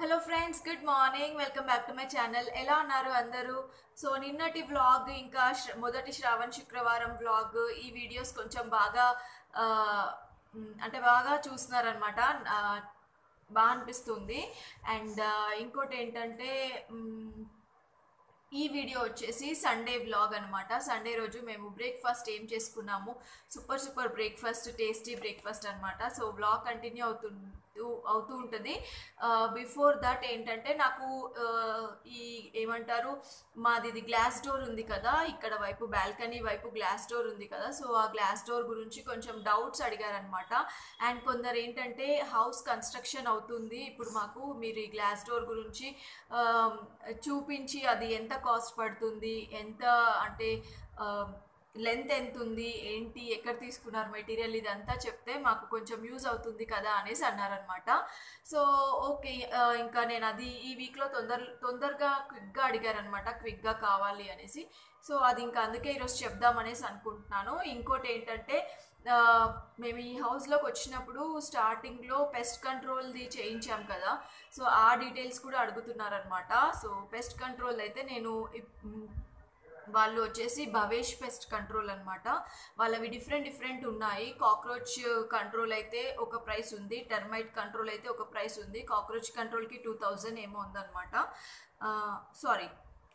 hello friends good morning welcome back to my channel ఎలా ఉన్నారు అందరూ సో నిన్నటి వ్లాగ్ ఇంకా శ్ర- మొదటి శ్రావణ్ శుక్రవారం వ్లాగ్ ఈ వీడియోస్ కొంచెం బాగా ఆ, మ్, అంటే బాగా చూస్తున్నారనమాట బాగా అనిపిస్తుంది అండ్ ఇంకోటి ఏంటంటే మ్, ఈ వీడియో వచ్చేసి సండే వ్లాగ్ అనమాట సండే రోజు మేము బ్రేక్ఫాస్ట్ ఏం చేసుకున్నాము super super breakfast tasty breakfast అనమాట సో వ్లాగ్ కంటిన్యూ అవుతుంది అవుతూ ఉంటుంది బిఫోర్ దట్ ఏంటంటే నాకు ఆ, ఈ ఏమంటారు మాది ఇది గ్లాస్ డోర్ ఉంది కదా ఇక్కడ వైపు బాల్కనీ వైపు గ్లాస్ డోర్ ఉంది కదా సో ఆ గ్లాస్ డోర్ గురించి కొంచెం డౌట్స్ అడిగారనమాట అండ్ కొందరు ఏంటంటే హౌస్ కన్స్ట్రక్షన్ అవుతుంది ఇప్పుడు మాకు మీరు ఈ గ్లాస్ డోర్ గురించి ఆ, చూపించి అది ఎంత కాస్ట్ పడుతుంది ఎంత అంటే లెంత్ ఎంత ఉంది ఏంటి ఎక్కడ తీసుకున్నారు మెటీరియల్ ఇదంతా చెప్తే మాకు కొంచెం యూజ్ అవుతుంది కదా అనేసి అన్నారనమాట సో ఓకే ఆ, ఇంకా నేను అది ఈ వీక్లో తొందర తొందరగా క్విక్గా అడిగారనమాట క్విక్గా కావాలి అనేసి సో అది ఇంకా అందుకే ఈరోజు చెప్దామనేసి అనుకుంటున్నాను ఇంకోటి ఏంటంటే ఆ, మేము ఈ హౌస్లోకి వచ్చినప్పుడు స్టార్టింగ్లో పెస్ట్ కంట్రోల్ది చేయించాం కదా సో ఆ డీటెయిల్స్ కూడా అడుగుతున్నారనమాట సో పెస్ట్ కంట్రోల్ అయితే నేను ఇప్- మ్, వాళ్ళు వచ్చేసి భవేష్ పెస్ట్ కంట్రోల్ అనమాట వాళ్ళవి డిఫరెంట్ డిఫరెంట్ ఉన్నాయి కాక్రోచ్ కంట్రోల్ అయితే ఒక ప్రైస్ ఉంది టెర్మైట్ కంట్రోల్ అయితే ఒక ప్రైస్ ఉంది కాక్రోచ్ కంట్రోల్కి టూ థౌజండ్ ఏమో ఉందన్నమాట సారీ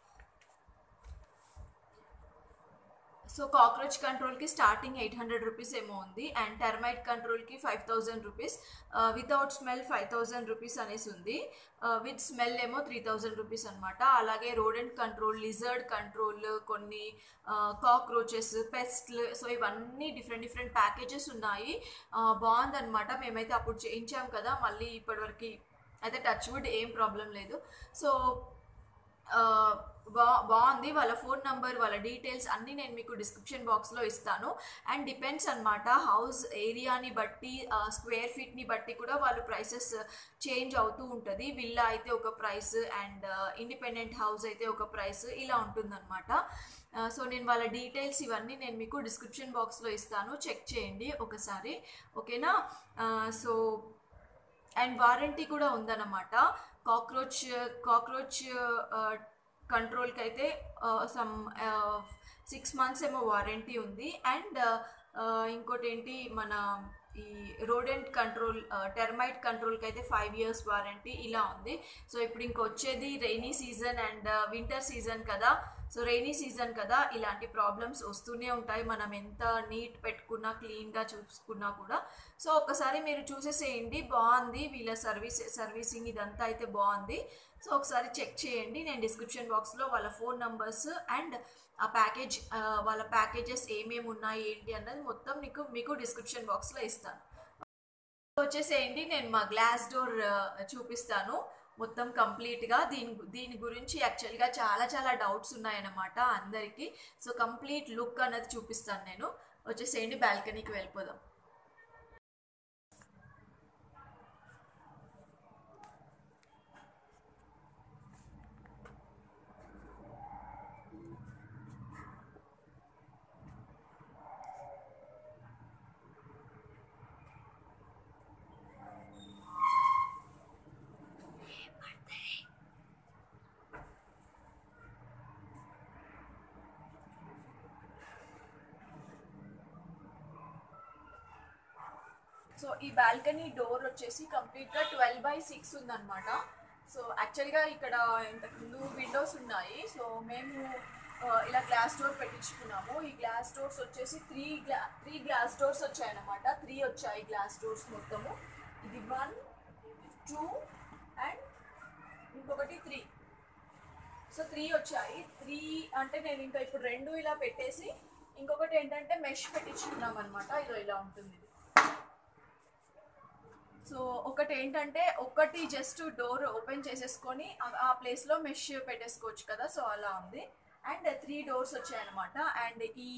సో కాక్రోచ్ కంట్రోల్కి స్టార్టింగ్ ఎయిట్ హండ్రెడ్ రూపీస్ ఏమో ఉంది అండ్ టెర్మైట్ కంట్రోల్కి five thousand rupees without smell five thousand rupees అనేసి ఉంది విత్ స్మెల్ ఏమో త్రీ థౌజండ్ రూపీస్ అనమాట అలాగే రోడెంట్ కంట్రోల్ లిజర్డ్ కంట్రోల్ కొన్ని కాక్రోచెస్ పెస్ట్లు సో ఇవన్నీ డిఫరెంట్ డిఫరెంట్ ప్యాకేజెస్ ఉన్నాయి బాగుందన్నమాట మేమైతే అప్పుడు చేయించాం కదా మళ్ళీ ఇప్పటివరకు అయితే టచ్ వుడ్ ఏం ప్రాబ్లం లేదు సో ఆ, బా బాగుంది వాళ్ళ ఫోన్ నంబర్ వాళ్ళ డీటెయిల్స్ అన్నీ నేను మీకు డిస్క్రిప్షన్ బాక్స్లో ఇస్తాను అండ్ డిపెండ్స్ అనమాట హౌస్ ఏరియాని బట్టి స్క్వేర్ ఫీట్ని బట్టి కూడా వాళ్ళు ప్రైసెస్ చేంజ్ అవుతూ ఉంటుంది విల్లా అయితే ఒక ప్రైస్ అండ్ ఇండిపెండెంట్ హౌస్ అయితే ఒక ప్రైస్ ఇలా ఉంటుందన్నమాట సో నేను వాళ్ళ డీటెయిల్స్ ఇవన్నీ నేను మీకు డిస్క్రిప్షన్ బాక్స్లో ఇస్తాను చెక్ చేయండి ఒకసారి ఓకేనా సో అండ్ వారంటీ కూడా ఉందన్నమాట కాక్రోచ్ కాక్రోచ్ కంట్రోల్కి అయితే సమ్ సిక్స్ మంత్స్ ఏమో వారంటీ ఉంది అండ్ ఇంకోటి ఏంటి మన ఈ రోడెంట్ కంట్రోల్ టెర్మైట్ కంట్రోల్కి అయితే ఫైవ్ ఇయర్స్ వారంటీ ఇలా ఉంది సో ఇప్పుడు ఇంకొచ్చేది rainy season and winter season కదా సో రైనీ సీజన్ కదా ఇలాంటి ప్రాబ్లమ్స్ వస్తూనే ఉంటాయి మనం ఎంత నీట్ పెట్టుకున్నా క్లీన్గా చూసుకున్నా కూడా సో ఒకసారి మీరు చూసేసేయండి బాగుంది వీళ్ళ సర్వీస్ సర్వీసింగ్ ఇదంతా అయితే బాగుంది సో ఒకసారి చెక్ చేయండి నేను డిస్క్రిప్షన్ బాక్స్లో వాళ్ళ ఫోన్ నంబర్స్ అండ్ ఆ ప్యాకేజ్ ఆ, వాళ్ళ ప్యాకేజెస్ ఏమేమి ఉన్నాయి ఏంటి అన్నది మొత్తం మీకు మీకు డిస్క్రిప్షన్ బాక్స్లో ఇస్తాను వచ్చేసేయండి నేను మా గ్లాస్ డోర్ చూపిస్తాను మొత్తం కంప్లీట్గా దీని దీని గురించి యాక్చువల్గా చాలా చాలా డౌట్స్ ఉన్నాయన్నమాట అందరికీ సో కంప్లీట్ లుక్ అన్నది చూపిస్తాను నేను వచ్చేసేయండి బాల్కనీకి వెళ్ళిపోదాం సో ఈ బాల్కనీ డోర్ వచ్చేసి కంప్లీట్గా ట్వెల్వ్ బై సిక్స్ ఉందన్నమాట సో యాక్చువల్గా ఇక్కడ ఇంతకుముందు విండోస్ ఉన్నాయి సో మేము ఆ, ఇలా గ్లాస్ డోర్ పెట్టించుకున్నాము ఈ గ్లాస్ డోర్స్ వచ్చేసి త్రీ గ్లా త్రీ గ్లాస్ డోర్స్ వచ్చాయన్నమాట త్రీ వచ్చాయి గ్లాస్ డోర్స్ మొత్తము ఇది వన్ టూ అండ్ ఇంకొకటి త్రీ సో త్రీ వచ్చాయి త్రీ అంటే నేను ఇంకా ఇప్పుడు రెండు ఇలా పెట్టేసి ఇంకొకటి ఏంటంటే మెష్ పెట్టించుకున్నాం అనమాట ఇదో ఇలా ఉంటుంది ఇది సో ఒకటి ఏంటంటే ఒకటి జస్ట్ డోర్ ఓపెన్ చేసేసుకొని ఆ- ఆ ప్లేస్లో మెష్ పెట్టేసుకోవచ్చు కదా సో అలా ఉంది అండ్ త్రీ డోర్స్ వచ్చాయన్నమాట అండ్ ఈ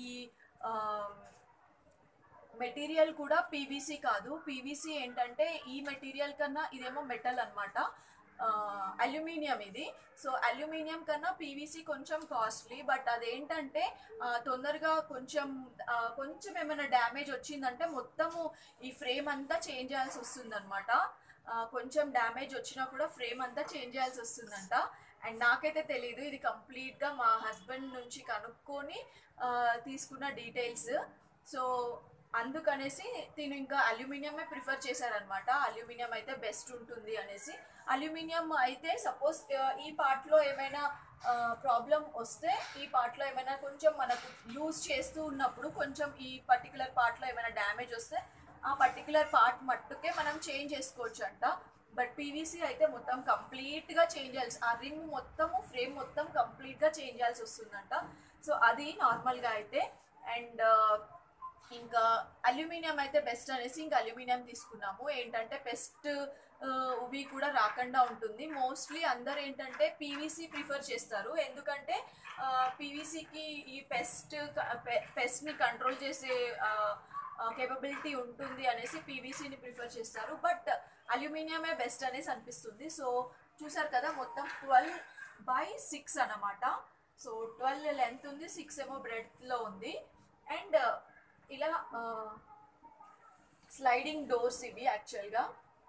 మెటీరియల్ కూడా పీవీసీ కాదు పీవీసీ ఏంటంటే ఈ మెటీరియల్ కన్నా ఇదేమో మెటల్ అనమాట అల్యూమినియం ఇది సో అల్యూమినియం కన్నా పీవీసీ కొంచెం కాస్ట్లీ బట్ అదేంటంటే ఆ, తొందరగా కొంచెం ఆ, కొంచెం ఏమైనా డ్యామేజ్ వచ్చిందంటే మొత్తము ఈ ఫ్రేమ్ అంతా చేంజ్ చేయాల్సి వస్తుంది అనమాట ఆ, కొంచెం డ్యామేజ్ వచ్చినా కూడా ఫ్రేమ్ అంతా చేంజ్ చేయాల్సి వస్తుందంట అండ్ నాకైతే తెలియదు ఇది కంప్లీట్గా మా హస్బెండ్ నుంచి కనుక్కొని ఆ, తీసుకున్న డీటెయిల్స్ సో అందుకనేసి తిను ఇంకా అల్యూమినియమే ప్రిఫర్ చేశారనమాట అల్యూమినియం అయితే బెస్ట్ ఉంటుంది అనేసి అల్యూమినియం అయితే సపోజ్ ఈ పార్ట్లో ఏమైనా ప్రాబ్లం వస్తే ఈ పార్ట్లో ఏమైనా కొంచెం మనకు యూజ్ చేస్తూ ఉన్నప్పుడు కొంచెం ఈ పర్టికులర్ పార్ట్లో ఏమైనా డ్యామేజ్ వస్తే ఆ పర్టికులర్ పార్ట్ మట్టుకే మనం చేంజ్ చేసుకోవచ్చు అంట బట్ పీవీసీ అయితే మొత్తం కంప్లీట్గా చేంజ్ చేయాల్సి ఆ రింగ్ మొత్తము ఫ్రేమ్ మొత్తం కంప్లీట్గా చేంజ్ చేయాల్సి వస్తుందంట సో అది నార్మల్గా అయితే అండ్ ఇంకా అల్యూమినియం అయితే బెస్ట్ అనేసి ఇంకా అల్యూమినియం తీసుకున్నాము ఏంటంటే బెస్ట్ ఇవి కూడా రాకుండా ఉంటుంది మోస్ట్లీ అందరు ఏంటంటే పీవీసీ ప్రిఫర్ చేస్తారు ఎందుకంటే పీవీసీకి ఈ పెస్ట్ పెస్ట్ని కంట్రోల్ చేసే కేపబిలిటీ ఉంటుంది అనేసి పీవీసీని ప్రిఫర్ చేస్తారు బట్ అల్యూమినియమే బెస్ట్ అనేసి అనిపిస్తుంది సో చూసారు కదా మొత్తం ట్వెల్వ్ బై సిక్స్ అన్నమాట సో ట్వెల్వ్ లెంత్ ఉంది సిక్స్ ఏమో బ్రెడ్లో ఉంది అండ్ ఇలా స్లైడింగ్ డోర్స్ ఇవి యాక్చువల్గా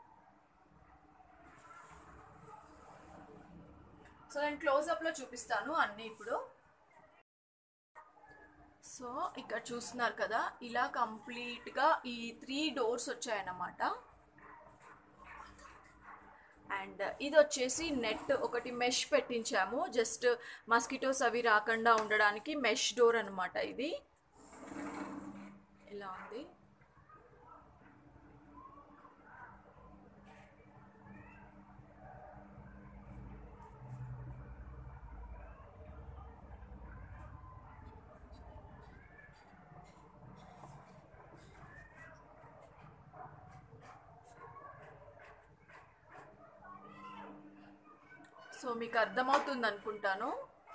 సో నేను క్లోజప్లో చూపిస్తాను అన్నీ ఇప్పుడు సో ఇక్కడ చూస్తున్నారు కదా ఇలా కంప్లీట్గా ఈ త్రీ డోర్స్ వచ్చాయన్నమాట అండ్ ఇది వచ్చేసి నెట్ ఒకటి మెష్ పెట్టించాము జస్ట్ మస్కిటోస్ అవి రాకుండా ఉండడానికి మెష్ డోర్ అనమాట ఇది ఇలా ఉంది సో మీకు అర్థమవుతుంది అనుకుంటాను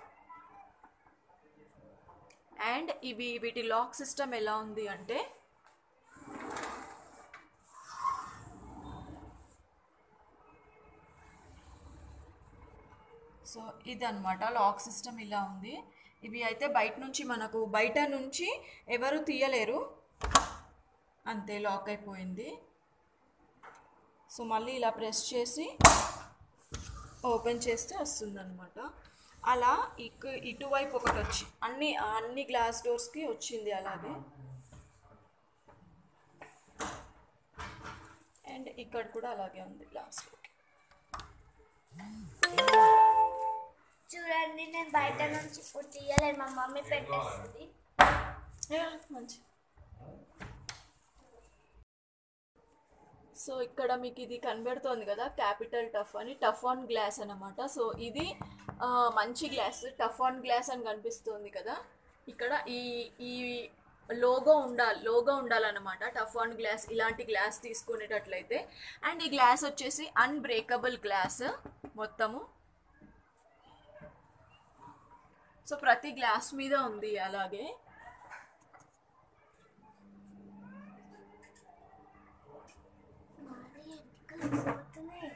అండ్ ఇవి వీటి లాక్ సిస్టమ్ ఎలా ఉంది అంటే సో ఇదన్నమాట లాక్ సిస్టమ్ ఇలా ఉంది ఇవి అయితే బయట నుంచి మనకు బయట నుంచి ఎవరు తీయలేరు అంతే లాక్ అయిపోయింది సో మళ్ళీ ఇలా ప్రెస్ చేసి ఓపెన్ చేస్తే వస్తుంది అనమాట అలా ఇక ఇటువైపు ఒకటి వచ్చి అన్ని అన్ని గ్లాస్ డోర్స్కి వచ్చింది అలాగే అండ్ ఇక్కడ కూడా అలాగే ఉంది గ్లాస్ డోర్ చూడండి నేను బయట నుంచి ఇప్పుడు తీయలేదు మా మమ్మీ పెట్టేస్తుంది మంచి సో ఇక్కడ మీకు ఇది కనబడుతోంది కదా క్యాపిటల్ టఫ్ అని టఫ్ ఆన్ గ్లాస్ అనమాట సో ఇది ఆ, మంచి గ్లాస్ టఫ్ ఆన్ గ్లాస్ అని కనిపిస్తుంది కదా ఇక్కడ ఈ ఈ లోగో ఉండాలి లోగో ఉండాలన్నమాట టఫ్ ఆన్ గ్లాస్ ఇలాంటి గ్లాస్ తీసుకునేటట్లయితే అండ్ ఈ గ్లాస్ వచ్చేసి అన్బ్రేకబుల్ గ్లాస్ మొత్తము సో ప్రతి గ్లాస్ మీద ఉంది అలాగే మరి ఎంటికలు పోతున్నాయి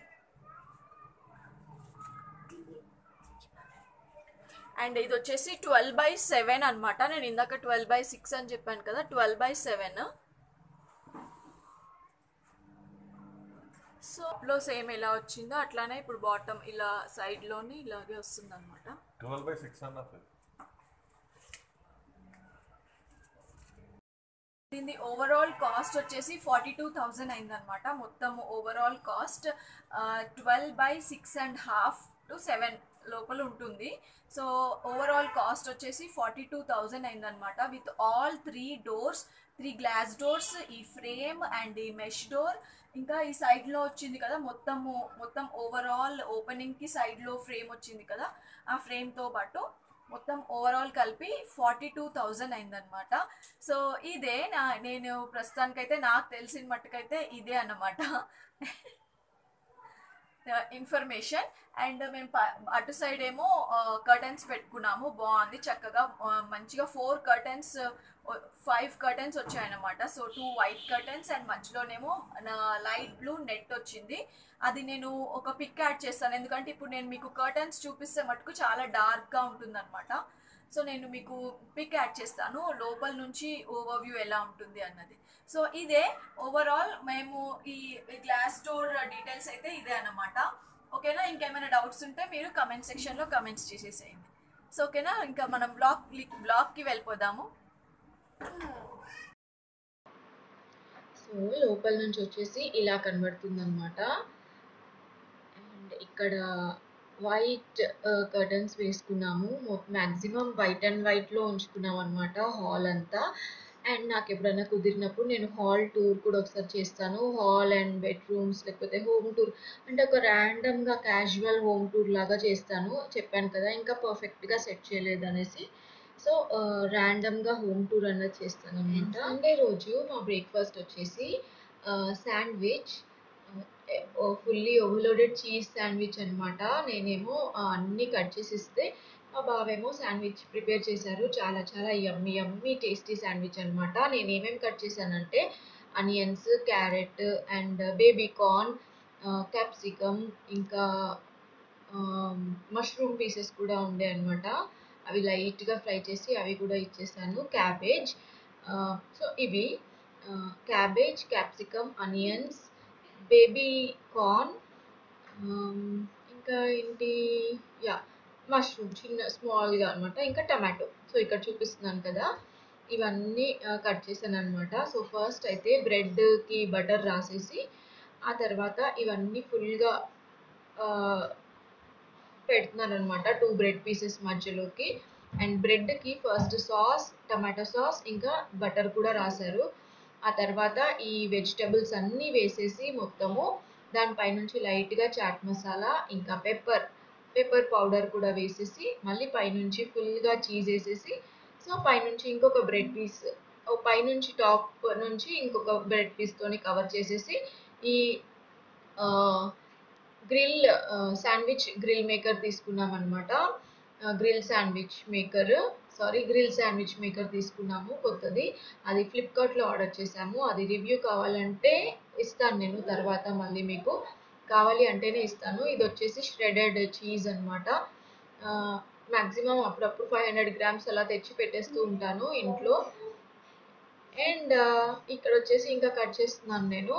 అండ్ ఇది వచ్చేసి ట్వెల్వ్ బై సెవెన్ అనమాట నేను ఇందాక ట్వెల్వ్ బై సిక్స్ అని చెప్పాను కదా ట్వెల్వ్ బై సెవెన్ సో లో సేమ్ ఎలా వచ్చిందో అట్లానే ఇప్పుడు బాటమ్ ఇలా సైడ్లోని ఇలాగే వస్తుంది అనమాట ట్వెల్వ్ బై సిక్స్ అన్నది దీని ఓవరాల్ కాస్ట్ వచ్చేసి ఫార్టీ టూ థౌజండ్ అయిందనమాట మొత్తం overall cost twelve by six and half to seven లోపల ఉంటుంది సో ఓవరాల్ కాస్ట్ వచ్చేసి ఫార్టీ టూ థౌజండ్ అయిందనమాట with all three doors three glass doors ఈ ఫ్రేమ్ అండ్ ఈ మెష్ డోర్ ఇంకా ఈ సైడ్లో వచ్చింది కదా మొత్తము మొత్తం ఓవరాల్ ఓపెనింగ్కి సైడ్లో ఫ్రేమ్ వచ్చింది కదా ఆ ఫ్రేమ్తో పాటు మొత్తం ఓవరాల్ కలిపి ఫార్టీ టూ థౌజండ్ అయిందనమాట సో ఇదే నా నేను ప్రస్తుతానికైతే నాకు తెలిసిన మట్టుకైతే ఇదే అన్నమాట ఇన్ఫర్మేషన్ అండ్ మేము ప- అటు సైడ్ ఏమో కర్టన్స్ పెట్టుకున్నాము బాగుంది చక్కగా ఆ, మంచిగా ఫోర్ కర్టన్స్ ఫైవ్ కర్టన్స్ వచ్చాయన్నమాట so two white curtains and మధ్యలోనేమో లైట్ బ్లూ నెట్ వచ్చింది అది నేను ఒక పిక్ యాడ్ చేస్తాను ఎందుకంటే ఇప్పుడు నేను మీకు కర్టన్స్ చూపిస్తే మటుకు చాలా డార్క్గా ఉంటుందన్నమాట సో నేను మీకు పిక్ యాడ్ చేస్తాను లోపల నుంచి ఓవర్వ్యూ ఎలా ఉంటుంది అన్నది సో ఇదే ఓవరాల్ మేము ఈ గ్లాస్ డోర్ డీటెయిల్స్ అయితే ఇదే అన్నమాట ఓకేనా ఇంకేమైనా డౌట్స్ ఉంటే మీరు కమెంట్ సెక్షన్లో కమెంట్స్ చేసేసేయండి సో ఓకేనా ఇంకా మనం బ్లాగ్ బ్లాగ్కి వెళ్ళిపోదాము సో లోపల నుంచి వచ్చేసి ఇలా కనబడుతుంది అనమాట అండ్ ఇక్కడ వైట్ కర్టన్స్ వేసుకున్నాము మ్యాక్సిమం వైట్ అండ్ వైట్లో ఉంచుకున్నాం అనమాట హాల్ అంతా అండ్ నాకు ఎప్పుడైనా కుదిరినప్పుడు నేను హాల్ టూర్ కూడా ఒకసారి చేస్తాను హాల్ అండ్ బెడ్రూమ్స్ లేకపోతే హోమ్ టూర్ అంటే ఒక ర్యాండమ్గా క్యాజువల్ హోమ్ టూర్ లాగా చేస్తాను చెప్పాను కదా ఇంకా పర్ఫెక్ట్గా సెట్ చేయలేదు అనేసి సో ర్యాండమ్గా హోమ్ టూర్ అన్నది చేస్తాను అనమాట సండే రోజు మా బ్రేక్ఫాస్ట్ వచ్చేసి sandwich fully overloaded cheese sandwich అనమాట నేనేమో అన్నీ కట్ చేసి ఇస్తే మా బావేమో శాండ్విచ్ ప్రిపేర్ చేశారు చాలా చాలా యమ్మీ యమ్మీ టేస్టీ శాండ్విచ్ అనమాట నేను ఏమేమి కట్ చేశానంటే onions carrot and baby corn capsicum ఇంకా మష్రూమ్ పీసెస్ కూడా ఉండే అనమాట అవి లైట్గా ఫ్రై చేసి అవి కూడా ఇచ్చేసాను క్యాబేజ్ సో ఇవి cabbage capsicum onions baby corn ఇంకా ఏంటి యా మష్రూమ్ చిన్న స్మాల్గా అనమాట ఇంకా టమాటో సో ఇక్కడ చూపిస్తున్నాను కదా ఇవన్నీ కట్ చేశాను అనమాట సో ఫస్ట్ అయితే బ్రెడ్కి బటర్ రాసేసి ఆ తర్వాత ఇవన్నీ ఫుల్గా పెడుతున్నాను అనమాట టూ బ్రెడ్ పీసెస్ మధ్యలోకి అండ్ బ్రెడ్కి ఫస్ట్ సాస్ టమాటో సాస్ ఇంకా బటర్ కూడా రాశారు ఆ తర్వాత ఈ వెజిటబుల్స్ అన్నీ వేసేసి మొత్తము దానిపైనుంచి లైట్గా చాట్ మసాలా ఇంకా పెప్పర్ పెప్పర్ పౌడర్ కూడా వేసేసి మళ్ళీ పైనుంచి ఫుల్గా చీజ్ వేసేసి సో పైనుంచి ఇంకొక బ్రెడ్ పీస్ పైనుంచి టాప్ నుంచి ఇంకొక బ్రెడ్ పీస్తోని కవర్ చేసేసి ఈ గ్రిల్ శాండ్విచ్ గ్రిల్ మేకర్ తీసుకున్నాం అనమాట grill sandwich maker sorry grill sandwich maker తీసుకున్నాము కొత్తది అది ఫ్లిప్కార్ట్లో ఆర్డర్ చేశాము అది రివ్యూ కావాలంటే ఇస్తాను నేను తర్వాత మళ్ళీ మీకు కావాలి అంటేనే ఇస్తాను ఇది వచ్చేసి ష్రెడెడ్ చీజ్ అనమాట మ్యాక్సిమం అప్పుడప్పుడు ఫైవ్ హండ్రెడ్ గ్రామ్స్ అలా తెచ్చి పెట్టేస్తూ ఉంటాను ఇంట్లో అండ్ ఇక్కడ వచ్చేసి ఇంకా కట్ చేస్తున్నాను నేను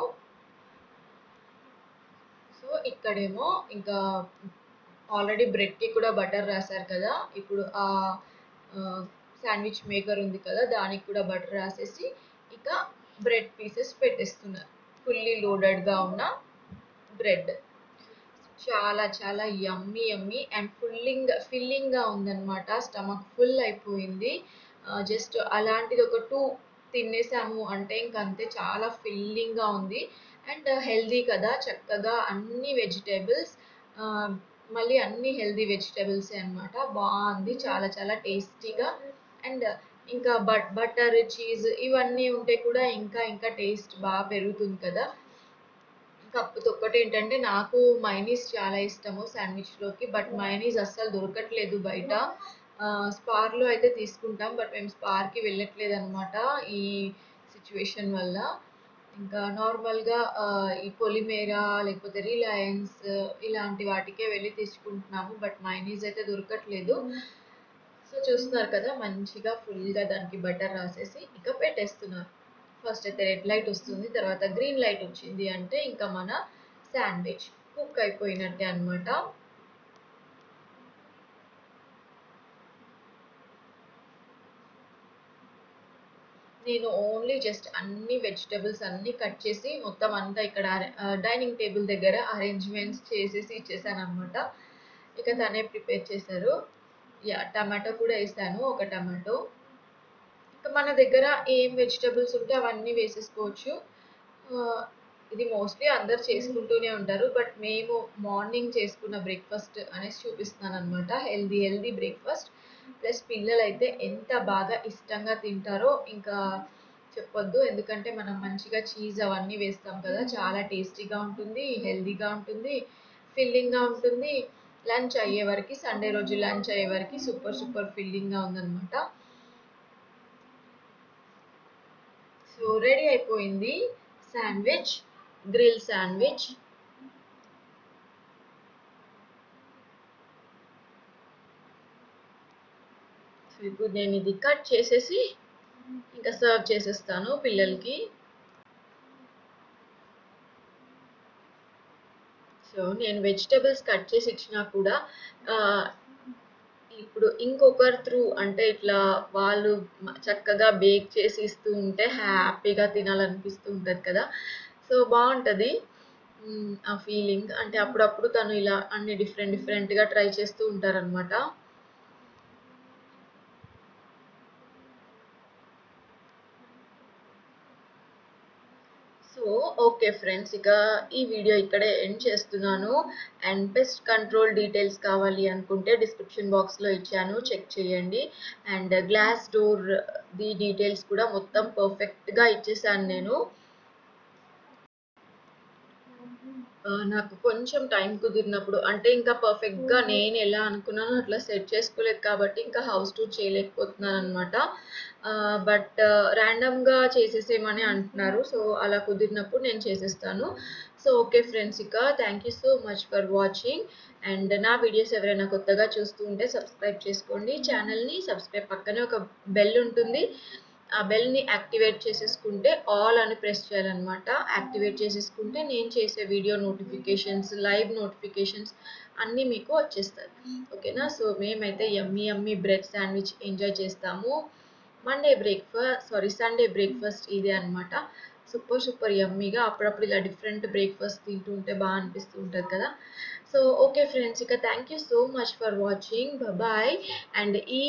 సో ఇక్కడేమో ఇంకా ఆల్రెడీ బ్రెడ్కి కూడా బటర్ రాశారు కదా ఇప్పుడు ఆ శాండ్విచ్ మేకర్ ఉంది కదా దానికి కూడా బటర్ రాసేసి ఇక బ్రెడ్ పీసెస్ పెట్టేస్తున్నారు ఫుల్లీ లోడెడ్గా ఉన్న బ్రెడ్ చాలా చాలా యమ్మీ యమ్మీ అండ్ ఫుల్లింగ్ ఫిల్లింగ్గా ఉందన్నమాట స్టమక్ ఫుల్ అయిపోయింది జస్ట్ అలాంటిది ఒక టూ తినేసాము అంటే ఇంకంతే చాలా ఫిల్లింగ్గా ఉంది అండ్ హెల్దీ కదా చక్కగా అన్ని వెజిటేబుల్స్ మళ్ళీ అన్ని హెల్దీ వెజిటేబుల్సే అనమాట బాగుంది చాలా చాలా టేస్టీగా అండ్ ఇంకా బట్ బటర్ చీజ్ ఇవన్నీ ఉంటే కూడా ఇంకా ఇంకా టేస్ట్ బాగా పెరుగుతుంది కదా కాకపోతే ఒక్కటి ఏంటంటే నాకు మైనీస్ చాలా ఇష్టము శాండ్విచ్లోకి బట్ మైనీస్ అస్సలు దొరకట్లేదు బయట స్పార్లో అయితే తీసుకుంటాం బట్ మేము స్పార్కి వెళ్ళట్లేదు అనమాట ఈ సిచ్యువేషన్ వల్ల ఇంకా నార్మల్గా ఈ పొలిమేరా లేకపోతే రిలయన్స్ ఇలాంటి వాటికే వెళ్ళి తీసుకుంటున్నాము బట్ మైనీస్ అయితే దొరకట్లేదు సో చూస్తున్నారు కదా మంచిగా ఫుల్గా దానికి బటర్ రాసేసి ఇక పెట్టేస్తున్నారు ఫస్ట్ అయితే రెడ్ లైట్ వస్తుంది తర్వాత గ్రీన్ లైట్ వచ్చింది అంటే ఇంకా మన శాండ్విచ్ కుక్ అయిపోయినట్టే అనమాట నేను ఓన్లీ జస్ట్ అన్ని వెజిటబుల్స్ అన్ని కట్ చేసి మొత్తం అంతా ఇక్కడ డైనింగ్ టేబుల్ దగ్గర అరేంజ్మెంట్స్ చేసేసి ఇచ్చేసాను అనమాట ఇక తనే ప్రిపేర్ చేశారు యా టమాటో కూడా వేసాను ఒక టమాటో ఇంకా మన దగ్గర ఏం వెజిటబుల్స్ ఉంటే అవన్నీ వేసేసుకోవచ్చు ఇది మోస్ట్లీ అందరు చేసుకుంటూనే ఉంటారు బట్ మేము మార్నింగ్ చేసుకున్న బ్రేక్ఫాస్ట్ అనేసి చూపిస్తున్నాను అనమాట హెల్దీ హెల్దీ బ్రేక్ఫాస్ట్ ప్లస్ పిల్లలు అయితే ఎంత బాగా ఇష్టంగా తింటారో ఇంకా చెప్పొద్దు ఎందుకంటే మనం మంచిగా చీజ్ అవన్నీ వేస్తాం కదా చాలా టేస్టీగా ఉంటుంది హెల్దీగా ఉంటుంది ఫిల్లింగ్గా ఉంటుంది లంచ్ అయ్యే వరకు సండే రోజు లంచ్ అయ్యే వరకు సూపర్ సూపర్ ఫిల్లింగ్గా ఉందన్నమాట సో రెడీ అయిపోయింది శాండ్విచ్ గ్రిల్ శాండ్విచ్ సో ఇప్పుడు నేను ఇది కట్ చేసేసి ఇంకా సర్వ్ చేసేస్తాను పిల్లలకి సో నేను వెజిటేబుల్స్ కట్ చేసి ఇచ్చినా కూడా ఆ, ఇప్పుడు ఇంకొకరి త్రూ అంటే ఇట్లా వాళ్ళు మ- చక్కగా బేక్ చేసి ఇస్తూ ఉంటే హ్యాపీగా తినాలనిపిస్తూ ఉంటుంది కదా సో బాగుంటుంది మ్, ఆ ఫీలింగ్ అంటే అప్పుడప్పుడు తను ఇలా అన్ని డిఫరెంట్ డిఫరెంట్గా ట్రై చేస్తూ ఉంటారనమాట సో ఓకే ఫ్రెండ్స్ ఇక ఈ వీడియో ఇక్కడే ఎండ్ చేస్తున్నాను అండ్ పెస్ట్ కంట్రోల్ డీటెయిల్స్ కావాలి అనుకుంటే డిస్క్రిప్షన్ బాక్స్లో ఇచ్చాను చెక్ చేయండి and glass door the details కూడా మొత్తం పర్ఫెక్ట్గా ఇచ్చేసాను నేను ఆ, నాకు కొంచెం టైం కుదిరినప్పుడు అంటే ఇంకా పర్ఫెక్ట్గా నేను ఎలా అనుకున్నానో అట్లా సెట్ చేసుకోలేదు కాబట్టి ఇంకా హౌస్ టూర్ చేయలేకపోతున్నాను అనమాట బట్ ర్యాండమ్గా చేసేసేయమని అంటున్నారు సో అలా కుదిరినప్పుడు నేను చేసేస్తాను సో ఓకే ఫ్రెండ్స్ ఇక thank you so much for watching and నా వీడియోస్ ఎవరైనా కొత్తగా చూస్తూ ఉంటే సబ్స్క్రైబ్ చేసుకోండి ఛానల్ని సబ్స్క్రైబ్ పక్కనే ఒక బెల్ ఉంటుంది ఆ బెల్ని యాక్టివేట్ చేసేసుకుంటే ఆల్ అని ప్రెస్ చేయాలన్నమాట యాక్టివేట్ చేసేసుకుంటే నేను చేసే వీడియో నోటిఫికేషన్స్ లైవ్ నోటిఫికేషన్స్ అన్నీ మీకు వచ్చేస్తాయి ఓకేనా సో మేమైతే yummy yummy bread sandwich enjoy చేస్తాము Monday breakfast sorry Sunday breakfast ఇదే అనమాట సూపర్ సూపర్ యమ్మీగా అప్పుడప్పుడు ఇలా డిఫరెంట్ బ్రేక్ఫాస్ట్ తింటూ ఉంటే బాగా అనిపిస్తూ ఉంటుంది కదా సో ఓకే ఫ్రెండ్స్ ఇక thank you so much for watching bye and ఈ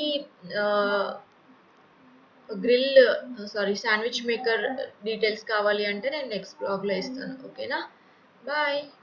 grill sorry sandwich maker details కావాలి అంటే నేను నెక్స్ట్ బ్లాగ్లో ఇస్తాను ఓకేనా బాయ్